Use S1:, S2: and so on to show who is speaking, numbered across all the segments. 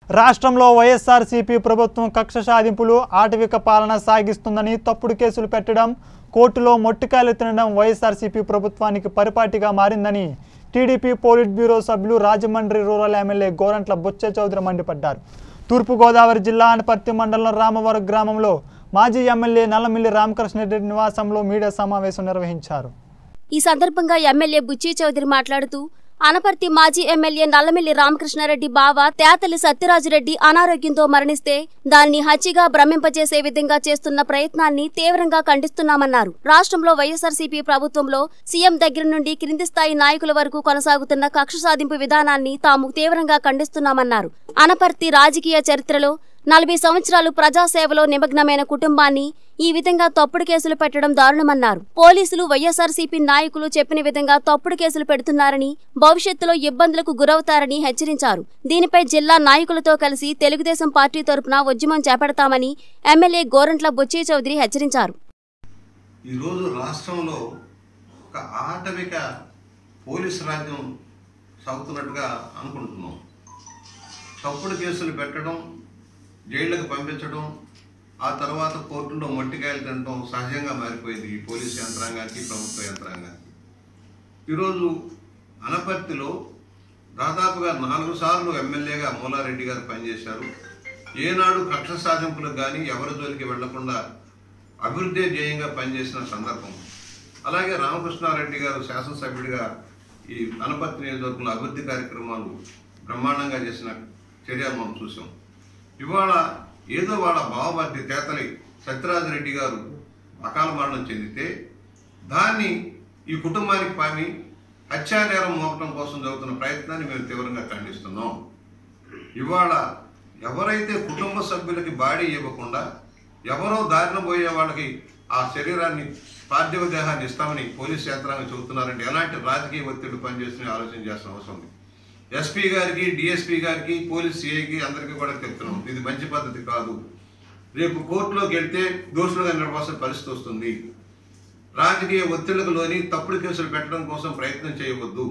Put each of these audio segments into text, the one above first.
S1: రాష్ట్రంలో వైఎస్ఆర్సీపీ ప్రభుత్వం కక్ష సాధింపులు ఆటవిక పాలన సాగిస్తుందని తప్పుడు కేసులు పెట్టడం కోర్టులో మొట్టికాయలు తినడం వైఎస్ఆర్సీపీ ప్రభుత్వానికి పరిపాటిగా మారిందని టీడీపీ పోలిట్ బ్యూరో సభ్యులు రాజమండ్రి రూరల్ ఎమ్మెల్యే గోరంట్ల బొచ్చ చౌదరి మండిపడ్డారు తూర్పుగోదావరి జిల్లా అనపర్తి మండలం రామవరం గ్రామంలో మాజీ ఎమ్మెల్యే నల్లమిల్లి రామకృష్ణరెడ్డి నివాసంలో మీడియా సమావేశం నిర్వహించారు
S2: ఈ సందర్భంగా ఎమ్మెల్యే బుచ్చి చౌదరి మాట్లాడుతూ అనపర్తి మాజీ ఎమ్మెల్యే నల్లమిల్లి రామకృష్ణారెడ్డి బావ తేతలి సత్యరాజురెడ్డి అనారోగ్యంతో మరణిస్తే దాన్ని హత్యగా భ్రమింపజేసే విధంగా చేస్తున్న ప్రయత్నాన్ని తీవ్రంగా ఖండిస్తున్నామన్నారు రాష్ట్రంలో వైఎస్ఆర్సీపీ ప్రభుత్వంలో సీఎం దగ్గర నుండి క్రింది స్థాయి నాయకుల వరకు కొనసాగుతున్న కక్ష సాధింపు విధానాన్ని తాము తీవ్రంగా ఖండిస్తున్నామన్నారు అనపర్తి రాజకీయ చరిత్రలో నలభై సంవత్సరాలు ప్రజాసేవలో నిమగ్నమైన కుటుంబాన్ని ఈ విధంగా తప్పుడు కేసులు పెట్టడం దారుణమన్నారు పోలీసులు వైఎస్ఆర్సీపీ నాయకులు చెప్పిన విధంగా తప్పుడు కేసులు పెడుతున్నారని భవిష్యత్తులో ఇబ్బందులకు గురవుతారని హెచ్చరించారు దీనిపై జిల్లా నాయకులతో కలిసి తెలుగుదేశం పార్టీ తరపున ఉద్యమం చేపడతామని ఎమ్మెల్యే గోరంట్ల బొచ్చి చౌదరి హెచ్చరించారు
S3: ఈరోజు రాష్ట్రంలో ఒక ఆటవిక పోలీసు రాజ్యం సాగుతున్నట్టుగా అనుకుంటున్నాం తప్పుడు కేసులు పెట్టడం జైళ్ళకు పంపించడం ఆ తర్వాత కోర్టులో మొట్టికాయలు తినడం సహజంగా మారిపోయింది ఈ పోలీసు యంత్రాంగానికి ప్రభుత్వ యంత్రాంగానికి ఈరోజు అనపర్తిలో దాదాపుగా నాలుగు సార్లు ఎమ్మెల్యేగా మూలారెడ్డి గారు పనిచేశారు ఏనాడు కక్ష సాధింపులకు కానీ ఎవరి జోలికి వెళ్లకుండా అభివృద్ధి ధ్యేయంగా పనిచేసిన సందర్భం అలాగే రామకృష్ణారెడ్డి గారు శాసనసభ్యుడిగా ఈ అనపర్తి నియోజకవర్గంలో అభివృద్ధి కార్యక్రమాలు బ్రహ్మాండంగా చేసిన చర్యలు మనం చూసాం ఇవాళ ఏదో వాళ్ళ బావమర్ది తేతలి సత్యరాజరెడ్డి గారు అకాల మరణం చెందితే దాన్ని ఈ కుటుంబానికి పామి హత్యానేరం మోపడం కోసం జరుగుతున్న ప్రయత్నాన్ని మేము తీవ్రంగా ఖండిస్తున్నాం ఇవాళ ఎవరైతే కుటుంబ సభ్యులకి బాడీ ఇవ్వకుండా ఎవరో దారిన పోయే వాళ్ళకి ఆ శరీరాన్ని పార్థివ దేహాన్ని ఇస్తామని పోలీస్ యంత్రాంగం చెబుతున్నారంటే ఎలాంటి రాజకీయ ఒత్తిడి పనిచేస్తున్న ఆలోచన చేసిన అవసరం ఉంది ఎస్పీ గారికి డిఎస్పీ గారికి పోలీస్ సిఐకి అందరికీ కూడా చెప్తున్నాం ఇది మంచి పద్ధతి కాదు రేపు కోర్టులోకి వెళ్తే దోషులుగా నిలవాల్సిన పరిస్థితి వస్తుంది రాజకీయ ఒత్తిళ్లకు లోని తప్పుడు కేసులు పెట్టడం కోసం ప్రయత్నం చేయవద్దు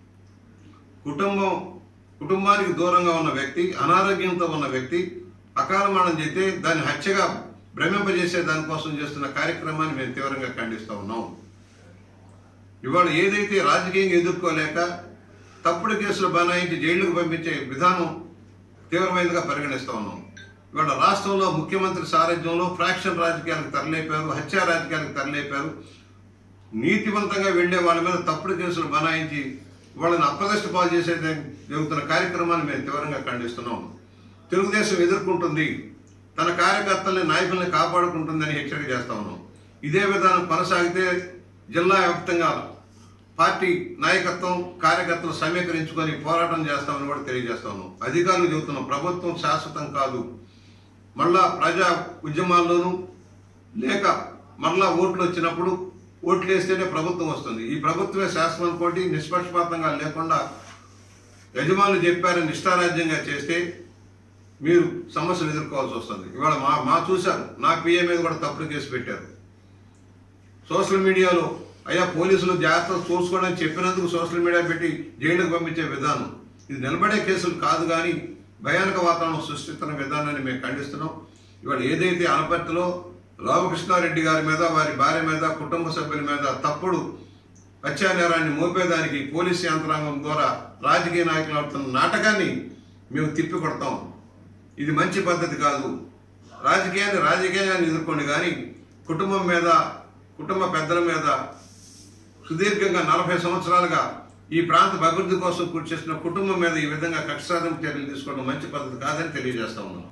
S3: కుటుంబం కుటుంబానికి దూరంగా ఉన్న వ్యక్తి అనారోగ్యంతో ఉన్న వ్యక్తి అకాల మరణం చేస్తే దాన్ని హత్యగా భ్రమింపజేసే దానికోసం చేస్తున్న కార్యక్రమాన్ని మేము తీవ్రంగా ఖండిస్తూ ఉన్నాం ఇవాళ ఏదైతే రాజకీయంగా ఎదుర్కోలేక తప్పుడు కేసులు బనాయించి జైళ్లకు పంపించే విధానం తీవ్రమైనదిగా పరిగణిస్తూ ఉన్నాం ఇవాళ రాష్ట్రంలో ముఖ్యమంత్రి సారథ్యంలో ఫ్రాక్షన్ రాజకీయాలకు తరలేపారు హత్యా రాజకీయాలకు తరలేపారు నీతివంతంగా వెళ్లే వాళ్ళ మీద తప్పుడు కేసులు బనాయించి వాళ్ళని అప్రదష్ట పాలు చేసే జరుగుతున్న కార్యక్రమాన్ని మేము తీవ్రంగా ఖండిస్తున్నాం తెలుగుదేశం ఎదుర్కొంటుంది తన కార్యకర్తల్ని నాయకుల్ని కాపాడుకుంటుందని హెచ్చరిక చేస్తా ఉన్నాం ఇదే విధానం కొనసాగితే జిల్లా వ్యాప్తంగా పార్టీ నాయకత్వం కార్యకర్తలు సమీకరించుకొని పోరాటం చేస్తామని కూడా తెలియజేస్తా ఉన్నాం అధికారులు చెబుతున్నాం ప్రభుత్వం శాశ్వతం కాదు మళ్ళా ప్రజా ఉద్యమాల్లోనూ లేక మళ్ళా ఓట్లు వచ్చినప్పుడు ఓట్లు వేస్తేనే ప్రభుత్వం వస్తుంది ఈ ప్రభుత్వమే శాసనం అనుకోటి నిష్పక్షపాతంగా లేకుండా యజమానులు చెప్పారని నిష్ఠారాజ్యంగా చేస్తే మీరు సమస్యలు ఎదుర్కోవాల్సి వస్తుంది ఇవాళ మా మా చూశారు నా పిఏ మీద కూడా తప్పుడు కేసు పెట్టారు సోషల్ మీడియాలో అయ్యా పోలీసులు జాగ్రత్త చూసుకోవడం చెప్పినందుకు సోషల్ మీడియా పెట్టి జైలుకు పంపించే విధానం ఇది నిలబడే కేసులు కాదు కానీ భయానక వాతావరణం సృష్టిస్తున్న విధానాన్ని మేము ఖండిస్తున్నాం ఇవాళ ఏదైతే అనపర్తిలో రామకృష్ణారెడ్డి గారి మీద వారి భార్య మీద కుటుంబ సభ్యుల మీద తప్పుడు హత్యానేరాన్ని మోపేదానికి పోలీస్ యంత్రాంగం ద్వారా రాజకీయ నాయకులు ఆడుతున్న నాటకాన్ని మేము తిప్పి కొడతాం ఇది మంచి పద్ధతి కాదు రాజకీయాన్ని రాజకీయాన్ని ఎదుర్కోండి కానీ కుటుంబం మీద కుటుంబ పెద్దల మీద సుదీర్ఘంగా నలభై సంవత్సరాలుగా ఈ ప్రాంత అభివృద్ధి కోసం కృషి చేసిన కుటుంబం మీద ఈ విధంగా కక్ష సాధింపు చర్యలు తీసుకోవడం మంచి పద్ధతి కాదని తెలియజేస్తా ఉన్నాం